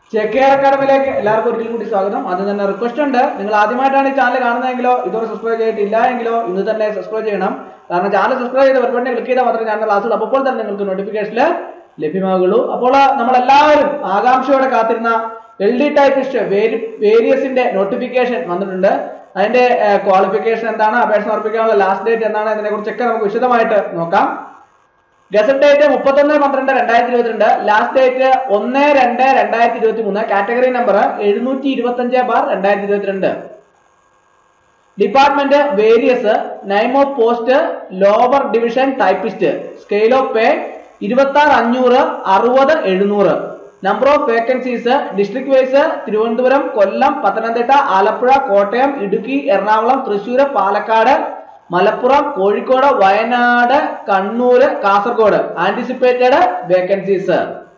ചെക്കെയർ അക്കാഡമിയിലേക്ക് എല്ലാവർക്കും ഒരിക്കലും കൂടി സ്വാഗതം അത് തന്നെ റിക്വസ്റ്റ് ഉണ്ട് നിങ്ങൾ ആദ്യമായിട്ടാണ് ഈ ചാനൽ കാണുന്നതെങ്കിലോ ഇതുവരെ സബ്സ്ക്രൈബ് ചെയ്തിട്ടില്ല എങ്കിലോ ഇന്ന് തന്നെ സബ്സ്ക്രൈബ് ചെയ്യണം കാരണം ചാനൽ സബ്സ്ക്രൈബ് ചെയ്ത് ബട്ടൺ ക്ലിക്ക് ചെയ്താൽ മാത്രമേ ചാനൽ ക്ലാസ്സുകൾ അപ്പോൾ തന്നെ നിങ്ങൾക്ക് നോട്ടിഫിക്കേഷനിൽ ലഭ്യമാകുള്ളൂ അപ്പോൾ നമ്മൾ എല്ലാവരും ആകാംക്ഷയോടെ കാത്തിരുന്ന എൽ ഡി ടൈപ്പിസ്റ്റ് വേരിയസിന്റെ നോട്ടിഫിക്കേഷൻ വന്നിട്ടുണ്ട് അതിന്റെ ക്വാളിഫിക്കേഷൻ എന്താണ് അപേക്ഷ സമർപ്പിക്കാനുള്ള ലാസ്റ്റ് ഡേറ്റ് എന്താണ് ഇതിനെ കുറിച്ചൊക്കെ നമുക്ക് വിശദമായിട്ട് നോക്കാം ഗസറ്റ് ഡേറ്റ് മുപ്പത്തൊന്ന് പന്ത്രണ്ട് രണ്ടായിരത്തി ഇരുപത്തിരണ്ട് ലാസ്റ്റ് ഡേറ്റ് ഒന്ന് രണ്ട് രണ്ടായിരത്തി ഇരുപത്തി മൂന്ന് കാറ്റഗറി നമ്പർ എഴുന്നൂറ്റി ഇരുപത്തി അഞ്ച് ബാർ രണ്ടായിരത്തി ഇരുപത്തിരണ്ട് department various name of post lower division typist scale of pay ഇരുപത്തി ആറ് അഞ്ഞൂറ് അറുപത് എഴുന്നൂറ് number of vacancies district wise Thiruvananthapuram Kollam Pathanamthitta Alappuzha Kottayam Idukki Ernakulam Thrissur Palakkad Malappuram Kozhikode Wayanad Kannur Kasaragod anticipated vacancies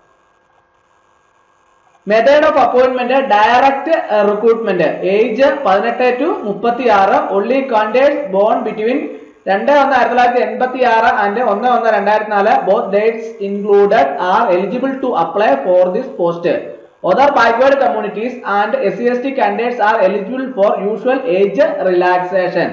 method of appointment direct recruitment age പതിനെട്ട് ടു മുപ്പത്തി ആറ് ഒള്ളി കാൻഡേഴ്സ് ബോൺ ബിറ്റ്വീൻ രണ്ട് ഒന്ന് ആയിരത്തി തൊള്ളായിരത്തി എൺപത്തി ആറ് ആൻഡ് ഒന്ന് ഒന്ന് രണ്ടായിരത്തി നാല് both dates included are eligible to apply for this post other backward communities and SCST candidates are eligible for usual age relaxation.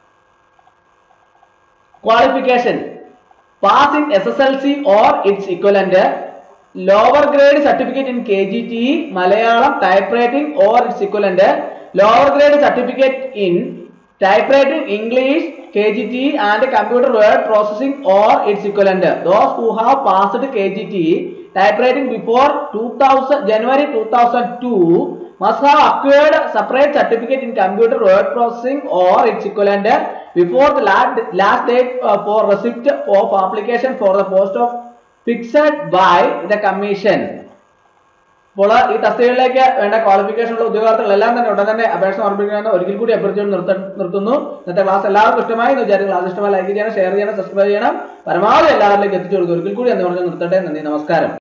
Qualification Pass in SSLC or its equivalent, lower grade certificate in KGTE, Malayalam, typewriting or its equivalent, lower grade certificate in typewriting, English, KGTE and computer word processing or its equivalent. Those who have passed KGTE typewriting before 2000 January 2002 must have acquired separate certificate in computer word processing or its equivalent before the last, last date uh, for receipt of application for the post of fixed by the commission. അപ്പോൾ ഈ തസ്തികകളിലേക്ക് വേണ്ട qualification ഉള്ള ഉദ്യോഗാർത്ഥികളെല്ലാം തന്നെ ഉടൻ തന്നെ അപേക്ഷ സമർപ്പിക്കണമെന്ന് ഒരിക്കൽ കൂടി അഭ്യർത്ഥിച്ചുകൊണ്ട് നിർത്ത നിർത്തുന്നു ഇന്നത്തെ ക്ലാസ് എല്ലാവർക്കും ഇഷ്ടമായി എന്ന് വിചാരിക്കും ക്ലാസ് ഇഷ്ടമായി ലൈക്ക് ചെയ്യണം ഷെയർ ചെയ്യണം സബ്സ്ക്രൈബ് ചെയ്യണം പരമാവധി എല്ലാവരിലേക്ക് എത്തിച്ചു കൊടുക്കും ഒരിക്കൽ കൂടി എന്ന് പറഞ്ഞ് നിർത്തട്ടെ നന്ദി നമസ്കാരം